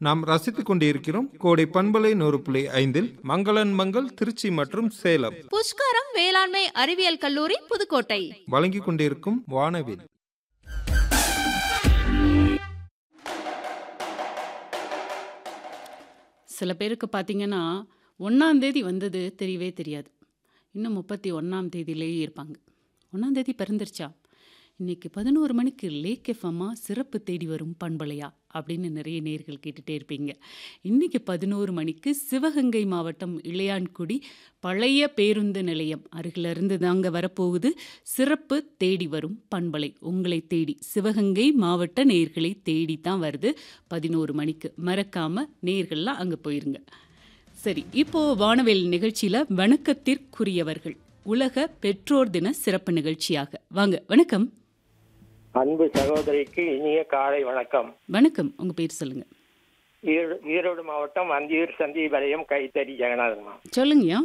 நாம் ரசித்துக் கொண்டிருக்கிறோம் கோடை பண்பலை நூறு புள்ளி ஐந்தில் மங்களன் மங்கள் திருச்சி மற்றும் சேலம் புஷ்கரம் வேளாண்மை அறிவியல் கல்லூரி புதுக்கோட்டை வழங்கிக் கொண்டிருக்கும் வானவில் சில பேருக்கு பார்த்தீங்கன்னா ஒன்றாம் தேதி வந்தது தெரியவே தெரியாது இன்னும் முப்பத்தி ஒன்றாம் தேதியிலேயே இருப்பாங்க ஒன்றாம் தேதி பிறந்துருச்சா இன்னைக்கு பதினோரு மணிக்கு லேக் எஃப்எம்மா சிறப்பு தேடி வரும் பண்பலையா அப்படின்னு நிறைய நேர்கள் கேட்டுட்டே இருப்பீங்க இன்னைக்கு பதினோரு மணிக்கு சிவகங்கை மாவட்டம் இளையான்குடி பழைய பேருந்து நிலையம் அருகில இருந்து தாங்க வரப்போகுது சிறப்பு தேடி வரும் பண்பலை உங்களை தேடி சிவகங்கை மாவட்ட நேர்களை தேடி தான் வருது பதினோரு மணிக்கு மறக்காம நேர்கள்லாம் அங்கே போயிருங்க சரி இப்போ வானவேல் நிகழ்ச்சியில வணக்கத்திற்குரியவர்கள் உலக பெற்றோர் தின சிறப்பு நிகழ்ச்சியாக வாங்க வணக்கம் அன்பு சகோதரிக்கு இனிய காலை வணக்கம் வணக்கம் உங்க பேர் சொல்லுங்க ஈரோ- ஈரோடு மாவட்டம் அந்தியூர் சந்தீபாளையம் கைத்தறி ஜெகநாதன் சொல்லுங்கய்யா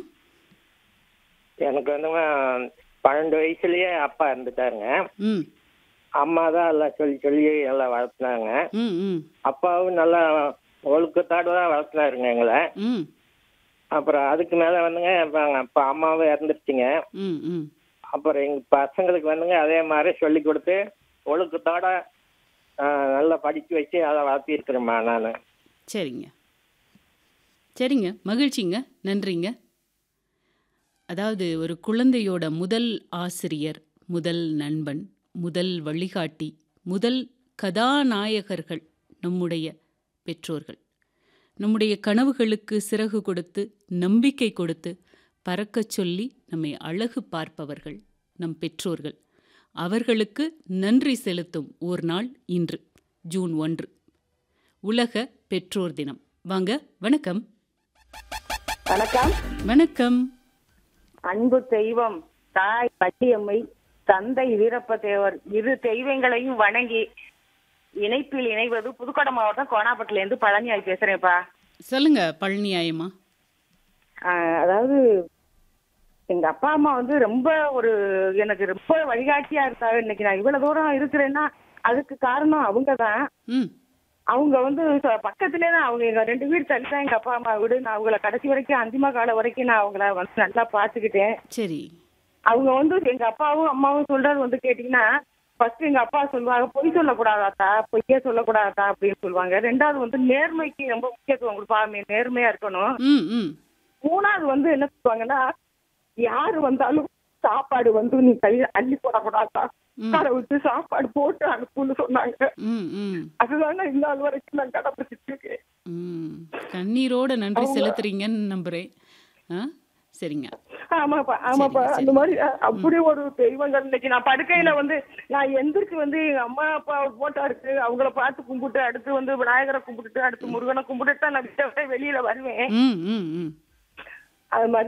எனக்கு வந்துங்க பன்னெண்டு வயசுலயே அப்பா இருந்துட்டாருங்க ம் அம்மா தான் எல்லாம் சொல்லி சொல்லி எல்லாம் வளர்த்துனாங்க ம் ம் அப்பாவும் நல்லா ஒழுக்கத்தோடு தான் வளர்த்துனாருங்க எங்களை ம் அப்புறம் அதுக்கு மேல வந்துங்க இப்ப அப்பா அம்மாவும் இறந்துருச்சுங்க ம் ம் அப்புறம் எங்க பசங்களுக்கு வந்துங்க அதே மாதிரி சொல்லி கொடுத்து ஒழுக்கத்தோட ஆஹ், நல்லா படிக்க வச்சு அதை வளர்த்திருக்கிறேம்மா நான் சரிங்க சரிங்க மகிழ்ச்சிங்க நன்றிங்க அதாவது ஒரு குழந்தையோட முதல் ஆசிரியர் முதல் நண்பன் முதல் வழிகாட்டி முதல் கதாநாயகர்கள் நம்முடைய பெற்றோர்கள் நம்முடைய கனவுகளுக்கு சிறகு கொடுத்து நம்பிக்கை கொடுத்து பறக்கச் சொல்லி நம்மை அழகு பார்ப்பவர்கள் நம் பெற்றோர்கள் அவர்களுக்கு நன்றி செலுத்தும் ஓர் நாள் இன்று ஜூன் ஒன்று உலக பெற்றோர் தினம் வாங்க வணக்கம் வணக்கம் வணக்கம் அன்பு தெய்வம் தாய் பட்டியம்மை தந்தை வீரப்ப தேவர் இரு தெய்வங்களையும் வணங்கி இணைப்பில் இணைவது புதுக்கோட்டை மாவட்டம் கோணாப்பட்டில இருந்து பழனியாய் பேசுறேன்ப்பா சொல்லுங்க பழனி ஆயம்மா ஆஹ், அதாவது எங்க அப்பா அம்மா வந்து ரொம்ப ஒரு எனக்கு ரொம்ப வழிகாட்டியா இருக்காங்க இன்னைக்கு நான் இவ்வளவு தூரம் இருக்கிறேன்னா அதுக்கு காரணம் அவங்க தான் ம் அவங்க வந்து ச- பக்கத்திலே தான் அவங்க எங்க ரெண்டு வீடு தள்ளி தான் எங்க அப்பா அம்மா வீடு நான் அவங்கள கடைசி வரைக்கும் அந்திம காலம் வரைக்கும் நான் அவங்கள வந்து நல்லா பாத்துக்கிட்டேன் சரி அவங்க வந்து எங்க அப்பாவும் அம்மாவும் சொல்றது வந்து கேட்டீங்கன்னா ஃபர்ஸ்ட் எங்க அப்பா சொல்லுவாங்க பொய் சொல்லக்கூடாதாத்தா பொய்யே சொல்லக்கூடாதா அப்படின்னு சொல்லுவாங்க ரெண்டாவது வந்து நேர்மைக்கு ரொம்ப முக்கியத்துவம் கொடுப்பாங்க நேர்மையா இருக்கணும் ம் ம் மூணாவது வந்து என்ன சொல்லுவாங்கன்னா யாரு வந்தாலும் சாப்பாடு வந்து நீ கையில அள்ளி போடக்கூடாதா அதை விட்டு சாப்பாடு போட்டு அனுப்புன்னு சொன்னாங்க ம் ம் அதுதான் நான் இந்த நாள் வரைக்கும் நான் கடைப்பிடிச்சிட்டு இருக்கேன் ம் கண்ணீரோட நன்றி செலுத்துறீங்கன்னு நம்புறேன் ஆ சரிங்க ஆமாப்பா ஆமாப்பா சரி, அந்த மாதிரி அ- அப்படி ஒரு தெய்வங்கள் இன்னைக்கு நான் படுக்கையில வந்து நான் எந்திரிச்சு வந்து எங்க அம்மா அப்பா போட்டோ இருக்கு அவங்கள பார்த்து கும்பிட்டு அடுத்து வந்து விநாயகரை கும்பிட்டுட்டு அடுத்து முருகனை கும்பிட்டுட்டு தான் நான் வீட்டை விட்டு வெளியில வருவேன் ம் ம் ம் அது மாதிரி